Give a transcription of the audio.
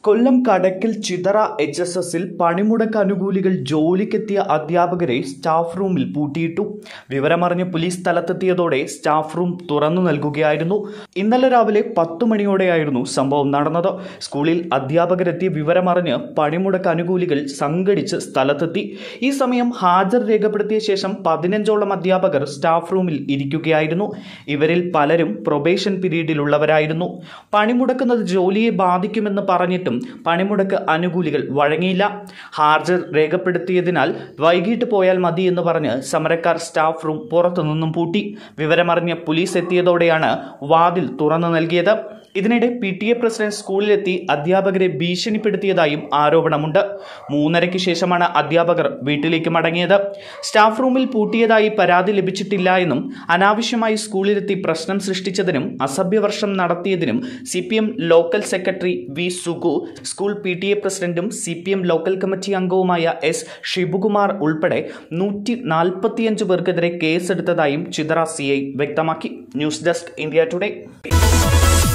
കൊല്ലം Kadakkal Chithara H S എസിൽ പണിമുടക്ക് അനുകൂലികൾ ജോലിക്കെത്തിയ അധ്യാപകരെ സ്റ്റാഫ് റൂമിൽ പൂട്ടിയിട്ടു വിവരമറിഞ്ഞ് പോലീസ് സ്ഥലത്തെത്തിയതോടെ സ്റ്റാഫ് റൂം തുറന്നു നൽകുകയായിരുന്നു ഇന്നലെ രാവിലെ പത്തു മണിയോടെയായിരുന്നു സംഭവം നടന്നത് സ്കൂളിൽ അധ്യാപകരെത്തിയ വിവരമറിഞ്ഞ് പണിമുടക്ക് അനുകൂലികൾ സംഘടിച്ച് സ്ഥലത്തെത്തി ഈ സമയം ഹാജർ രേഖപ്പെടുത്തിയ ശേഷം പതിനഞ്ചോളം അധ്യാപകർ സ്റ്റാഫ് റൂമിൽ ഇരിക്കുകയായിരുന്നു ഇവരിൽ പലരും പ്രൊബേഷൻ പീരീഡിലുള്ളവരായിരുന്നു പണിമുടക്കുന്നത് ജോലിയെ ബാധിക്കുമെന്ന് പറഞ്ഞിട്ടും പണിമുടക്ക് അനുകൂലികൾ വഴങ്ങിയില്ല ഹാജർ രേഖപ്പെടുത്തിയതിനാൽ വൈകിട്ട് പോയാൽ മതി എന്ന് പറഞ്ഞ് സമരക്കാർ സ്റ്റാഫ് റൂം പുറത്തുനിന്നും പൂട്ടി വിവരമറിഞ്ഞ് പോലീസ് എത്തിയതോടെയാണ് വാതിൽ തുറന്നു നൽകിയത് ഇതിനിടെ പി ടി എ പ്രസിഡന്റ് സ്കൂളിലെത്തി അധ്യാപകരെ ഭീഷണിപ്പെടുത്തിയതായും ആരോപണമുണ്ട് മൂന്നരയ്ക്ക് ശേഷമാണ് അധ്യാപകർ വീട്ടിലേക്ക് മടങ്ങിയത് സ്റ്റാഫ് റൂമിൽ പൂട്ടിയതായി പരാതി ലഭിച്ചിട്ടില്ല എന്നും അനാവശ്യമായി സ്കൂളിലെത്തി പ്രശ്നം സൃഷ്ടിച്ചതിനും അസഭ്യവർഷം നടത്തിയതിനും C P M local secretary V Sugu school P T A പ്രസിഡന്റും C P M local committee അംഗവുമായ എസ് ഷിബുകുമാർ ഉൾപ്പെടെ നൂറ്റി നാൽപ്പത്തിയഞ്ച് പേർക്കെതിരെ കേസെടുത്തതായും ചിതറ സി ഐ വ്യക്തമാക്കി ന്യൂസ് ഡെസ്ക് ഇന്ത്യ ടുഡേ